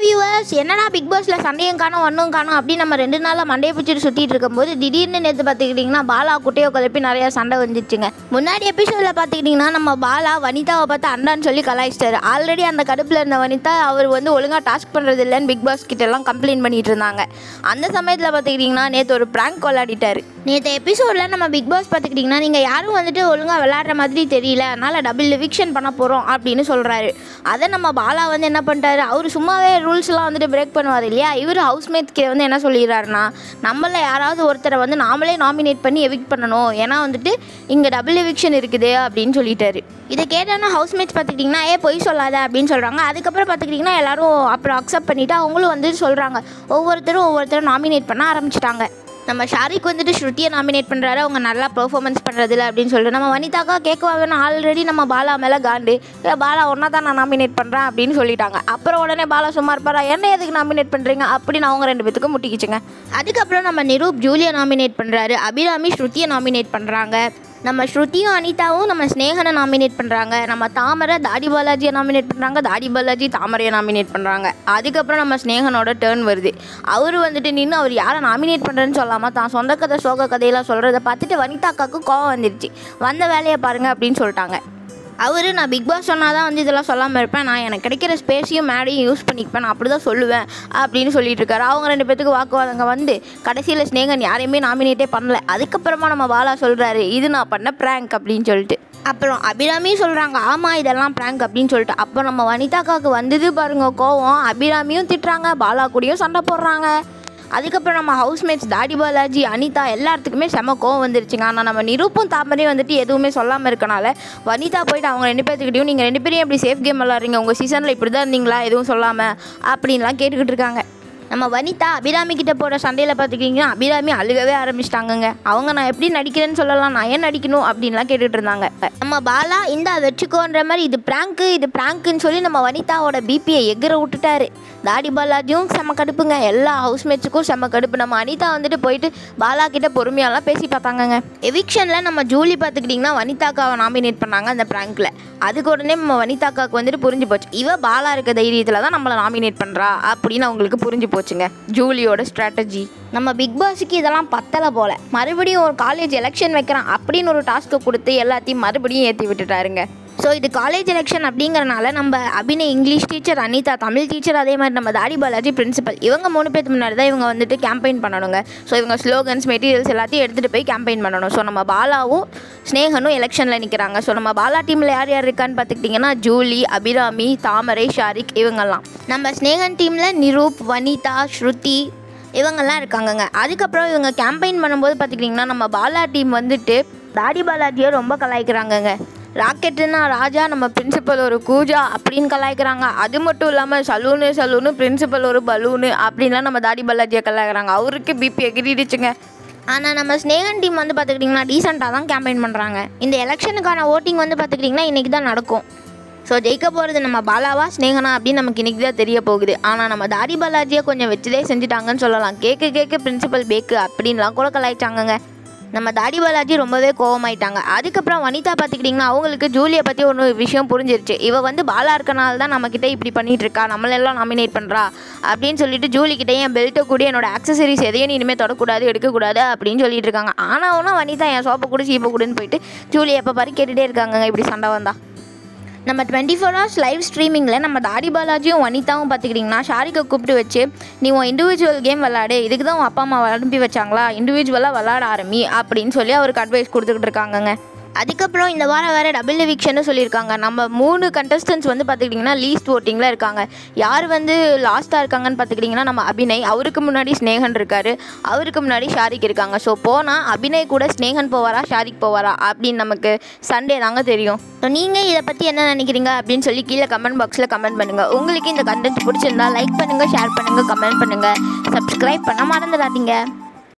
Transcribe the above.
viewers என்னடா big பாஸில் சண்டையும் காணும் ஒன்றும் காணும் அப்படின்னு நம்ம ரெண்டு நாளாக மண்டையை பிடிச்சிட்டு சுற்றிட்டு இருக்கும்போது திடீர்னு நேற்று பார்த்துக்கிட்டிங்கன்னா பாலா குட்டையோ கிளப்பி நிறையா சண்டை வந்துச்சுங்க முன்னாடி எபிசோடில் பார்த்துக்கிட்டிங்கன்னா நம்ம பாலா வனிதாவை பார்த்து அண்டான்னு சொல்லி கலாய்ச்சிட்டாரு ஆல்ரெடி அந்த கடுப்பில் இருந்த வனிதா அவர் வந்து ஒழுங்காக டாஸ்க் பண்ணுறது இல்லைன்னு பிக் பாஸ் கிட்ட எல்லாம் கம்ப்ளைண்ட் பண்ணிட்டு இருந்தாங்க அந்த சமயத்தில் பார்த்துக்கிட்டிங்கன்னா நேற்று ஒரு ப்ராங்க் விளையாடிட்டாரு நேற்று எபிசோடில் நம்ம பிக் பாஸ் பார்த்துக்கிட்டிங்கன்னா நீங்கள் யாரும் வந்துட்டு ஒழுங்காக விளையாடுற மாதிரி தெரியல அதனால் டபுள் எவிக்ஷன் பண்ண போகிறோம் அப்படின்னு சொல்கிறாரு அதை நம்ம பாலா வந்து என்ன பண்ணிட்டாரு அவர் சும்மாவே ரூல்ஸ்லாம் வந்துட்டு பிரேக் பண்ணுவார் இல்லையா இவர் ஹவுஸ்மேட் கிட்ட வந்து என்ன சொல்லிடுறாருன்னா நம்மள யாராவது ஒருத்தரை வந்து நாமளே நாமினேட் பண்ணி எவிக்ட் பண்ணணும் ஏன்னா வந்துட்டு இங்கே டபுள் எவிக்ஷன் இருக்குது அப்படின்னு சொல்லிட்டாரு இதை கேட்டோன்னா ஹவுஸ்மேட்ஸ் பார்த்துக்கிட்டிங்கன்னா ஏ பொய் சொல்லாத அப்படின்னு சொல்கிறாங்க அதுக்கப்புறம் பார்த்துக்கிட்டிங்கன்னா எல்லாரும் அப்புறம் அக்செப்ட் பண்ணிவிட்டு அவங்களும் வந்து சொல்கிறாங்க ஒவ்வொருத்தரும் ஒவ்வொருத்தரும் நாமினேட் பண்ண ஆரம்பிச்சிட்டாங்க நம்ம ஷாரிக் வந்துட்டு ஸ்ருதியை நாமினேட் பண்ணுறாரு அவங்க நல்லா பெர்ஃபார்மன்ஸ் பண்ணுறதில்ல அப்படின்னு சொல்லிட்டு நம்ம வனிதாக்கா கேட்கவா வேணும் ஆல்ரெடி நம்ம பாலா மேலே காண்டு ஏ பாலா ஒன்றா தான் நான் நாமினேட் பண்ணுறேன் அப்படின்னு சொல்லிட்டாங்க அப்புறம் உடனே பாலா சும்மா இருப்பாரா என்ன எதுக்கு நாமினேட் பண்ணுறீங்க அப்படின்னு அவங்க ரெண்டு பேத்துக்கும் முட்டிக்கிச்சுங்க அதுக்கப்புறம் நம்ம நிரூப் ஜூலியை நாமினேட் பண்ணுறாரு அபிராமி ஸ்ருதியை நாமினேட் பண்ணுறாங்க நம்ம ஸ்ருதியும் அனிதாவும் நம்ம ஸ்னேகனை நாமினேட் பண்ணுறாங்க நம்ம தாமரை தாடி பாலாஜியை நாமினேட் பண்ணுறாங்க தாடி பாலாஜி தாமரையை நாமினேட் பண்ணுறாங்க அதுக்கப்புறம் நம்ம ஸ்னேகனோட டேர்ன் வருது அவர் வந்துட்டு நின்று அவர் யாரை நாமினேட் பண்ணுறேன்னு சொல்லாமல் தான் சொந்த கதை சோக கதையெல்லாம் சொல்கிறத பார்த்துட்டு வனிதா அக்காவுக்கு கோவம் வந்துருச்சு வந்த வேலையை பாருங்கள் அப்படின்னு சொல்லிட்டாங்க அவர் நான் பிக் பாஸ் சொன்னால் தான் வந்து இதெல்லாம் சொல்லாமல் இருப்பேன் நான் எனக்கு கிடைக்கிற ஸ்பேஸையும் மேடையும் யூஸ் பண்ணிப்பேன் நான் அப்படி தான் சொல்லுவேன் அப்படின்னு சொல்லிட்டு இருக்காரு அவங்க ரெண்டு பேத்துக்கு வாக்குவாதங்க வந்து கடைசியில் ஸ்னேகன் யாரையுமே நாமினேட்டே பண்ணல அதுக்கப்புறமா நம்ம பாலா சொல்கிறாரு இது நான் பண்ண ப்ராங்க் அப்படின்னு சொல்லிட்டு அப்புறம் அபிராமியும் சொல்கிறாங்க ஆமாம் இதெல்லாம் ப்ராங்க் அப்படின்னு சொல்லிட்டு அப்போ நம்ம வனிதாக்காவுக்கு வந்தது பாருங்க கோவம் அபிராமியும் திட்டுறாங்க பாலா கூடயும் சண்டை போடுறாங்க அதுக்கப்புறம் நம்ம ஹவுஸ்மேட்ஸ் தாடி பாலாஜி அனிதா எல்லாத்துக்குமே செம கோவம் வந்துருச்சுங்க ஆனால் நம்ம நிரூப்பும் தாமரையும் வந்துட்டு எதுவுமே சொல்லாமல் இருக்கனால வனிதா போயிட்டு அவங்க ரெண்டு பேர்த்துக்கிட்டையும் நீங்கள் ரெண்டு பேரும் எப்படி சேஃப் கேம் விளாட்றீங்க உங்கள் சீசனில் இப்படி தான் இருந்தீங்களா எதுவும் சொல்லாமல் அப்படின்லாம் கேட்டுக்கிட்டு இருக்காங்க நம்ம வனிதா அபிராமி கிட்ட போகிற சண்டையில் பார்த்துக்கிட்டிங்கன்னா அபிராமி அழுகவே ஆரம்பிச்சிட்டாங்கங்க அவங்க நான் எப்படி நடிக்கிறேன்னு சொல்லலாம் நான் ஏன் நடிக்கணும் அப்படின்லாம் கேட்டுட்டு இருந்தாங்க நம்ம பாலா இந்த வச்சுக்கோன்ற மாதிரி இது ப்ராங்க்கு இது ப்ராங்க்குன்னு சொல்லி நம்ம வனிதாவோட பிபியை எகிற விட்டுட்டாரு தாடி பாலாஜியும் செம கடுப்புங்க எல்லா ஹவுஸ்மேட்ஸுக்கும் செம கடுப்பு நம்ம அனிதா வந்துட்டு போயிட்டு பாலா கிட்ட பொறுமையாலாம் பேசி பார்த்தாங்கங்க எவிக்ஷனில் நம்ம ஜூலி பார்த்துக்கிட்டிங்கன்னா வனிதாக்காவை நாமினேட் பண்ணாங்க அந்த ப்ராங்க்கில் அதுக்கு உடனே நம்ம வனிதாக்காவுக்கு வந்துட்டு புரிஞ்சு போச்சு இவ பாலா இருக்க தைரியத்தில் தான் நம்மளை நாமினேட் பண்ணுறா அப்படின்னு அவங்களுக்கு புரிஞ்சு போச்சுங்க ஜூலியோட ஸ்ட்ராட்டஜி நம்ம பிக் பாஸுக்கு இதெல்லாம் பத்தலை போல மறுபடியும் ஒரு காலேஜ் எலெக்ஷன் வைக்கிறான் அப்படின்னு ஒரு டாஸ்க்கை கொடுத்து எல்லாத்தையும் மறுபடியும் ஏற்றி விட்டுட்டாருங்க ஸோ இது காலேஜ் எலெக்ஷன் அப்படிங்கறனால நம்ம Abhinay English teacher Anitha Tamil teacher அதே மாதிரி நம்ம தாடி பாலாஜி பிரின்சிபல் இவங்க மூணு பேருக்கு முன்னாடி தான் இவங்க வந்துட்டு கேம்பெயின் பண்ணணுங்க ஸோ இவங்க ஸ்லோகன்ஸ் மெட்டீரியல்ஸ் எல்லாத்தையும் எடுத்துகிட்டு போய் கேம்பெயின் பண்ணணும் ஸோ நம்ம பாலாவும் ஸ்னேகனும் எலெக்ஷனில் நிற்கிறாங்க ஸோ நம்ம பாலா டீமில் யார் யார் இருக்கான்னு பார்த்துக்கிட்டிங்கன்னா ஜூலி அபிராமி தாமரை ஷாரிக் இவங்கெல்லாம் நம்ம ஸ்னேகன் டீமில் நிரூப் வனிதா ஸ்ருதி இவங்கெல்லாம் இருக்காங்கங்க அதுக்கப்புறம் இவங்க கேம்பெயின் பண்ணும்போது பார்த்துக்கிட்டிங்கன்னா நம்ம பாலா டீம் வந்துட்டு தாடி பாலாஜியை ரொம்ப கலாய்க்கிறாங்கங்க ராக்கெட்டுன்னா ராஜா நம்ம பிரின்சிபல் ஒரு கூஜா அப்படின்னு கலாய்க்கிறாங்க அது மட்டும் இல்லாமல் சலூனு சலூனு பிரின்சிபல் ஒரு பலூனு அப்படின்லாம் நம்ம தாடி பாலாஜியை கலாய்க்கிறாங்க அவருக்கு பிபி எகிரிடுச்சுங்க ஆனால் நம்ம ஸ்னேகன் டீம் வந்து பார்த்துக்கிட்டிங்கன்னா டீசெண்டாக தான் கேம்பெயின் பண்ணுறாங்க இந்த எலெக்ஷனுக்கான ஓட்டிங் வந்து பார்த்துக்கிட்டிங்கன்னா இன்றைக்கி தான் நடக்கும் ஸோ ஜெயிக்க போகிறது நம்ம பாலாவா ஸ்னேகனா அப்படின்னு நமக்கு இன்றைக்கி தான் தெரிய போகுது ஆனால் நம்ம தாடி பாலாஜியை கொஞ்சம் வச்சுதே செஞ்சுட்டாங்கன்னு சொல்லலாம் கேக்கு கேக்கு பிரின்சிபல் பேக்கு அப்படின்லாம் கூட கலாய்ச்சாங்கங்க நம்ம தாடி பாலாஜி ரொம்பவே கோவமாயிட்டாங்க அதுக்கப்புறம் வனிதா பார்த்துக்கிட்டிங்கன்னா அவங்களுக்கு ஜூலியை பற்றி ஒன்று விஷயம் புரிஞ்சிருச்சு இவ வந்து பாலா இருக்கனால தான் நம்மக்கிட்ட இப்படி பண்ணிட்டு இருக்கா நம்மளெல்லாம் நாமினேட் பண்ணுறா அப்படின்னு சொல்லிட்டு ஜூலி கிட்டே என் பெல்ட்டை கூட என்னோட ஆக்சசரிஸ் எதையும் நீ இனிமேல் தொடக்கூடாது எடுக்கக்கூடாது அப்படின்னு சொல்லிட்டு இருக்காங்க ஆனால் வனிதா என் சோப்பை கூட சீப்பை கூடன்னு போயிட்டு ஜூலி எப்போ பாரு கேட்டுகிட்டே இருக்காங்க இப்படி சண்டை வந்தா நம்ம டுவெண்ட்டி ஃபோர் ஹவர்ஸ் லைவ் ஸ்ட்ரீமிங்கில் நம்ம தாடி பாலாஜியும் வனிதாவும் பார்த்துக்கிட்டிங்கன்னா ஷாரிக்கை கூப்பிட்டு வச்சு நீ உன் இண்டிவிஜுவல் கேம் விளாடு இதுக்கு தான் உன் அப்பா அம்மா அனுப்பி வச்சாங்களா இண்டிவிஜுவலாக விளாட ஆரம்பி அப்படின்னு சொல்லி அவருக்கு அட்வைஸ் கொடுத்துக்கிட்டு இருக்காங்கங்க அதுக்கப்புறம் இந்த வாரம் வேறு டபுள் எவிக்ஷன்னு சொல்லியிருக்காங்க நம்ம மூணு கண்டஸ்டன்ஸ் வந்து பார்த்துக்கிட்டிங்கன்னா லீஸ்ட் ஓட்டிங்கில் இருக்காங்க யார் வந்து லாஸ்ட்டாக இருக்காங்கன்னு பார்த்துக்கிட்டிங்கன்னா நம்ம அபிநய் அவருக்கு முன்னாடி ஸ்னேகன் இருக்கார் அவருக்கு முன்னாடி ஷாரிக் இருக்காங்க ஸோ போனால் அபிநய் கூட ஸ்னேகன் போவாரா ஷாரிக் போவாரா அப்படின்னு நமக்கு சண்டே தாங்க தெரியும் ஸோ நீங்கள் இதை பற்றி என்ன நினைக்கிறீங்க அப்படின்னு சொல்லி கீழே கமெண்ட் பாக்ஸில் கமெண்ட் பண்ணுங்கள் உங்களுக்கு இந்த கண்டென்ட் பிடிச்சிருந்தா லைக் பண்ணுங்கள் ஷேர் பண்ணுங்கள் கமெண்ட் பண்ணுங்கள் சப்ஸ்கிரைப் பண்ண மறந்துடாதீங்க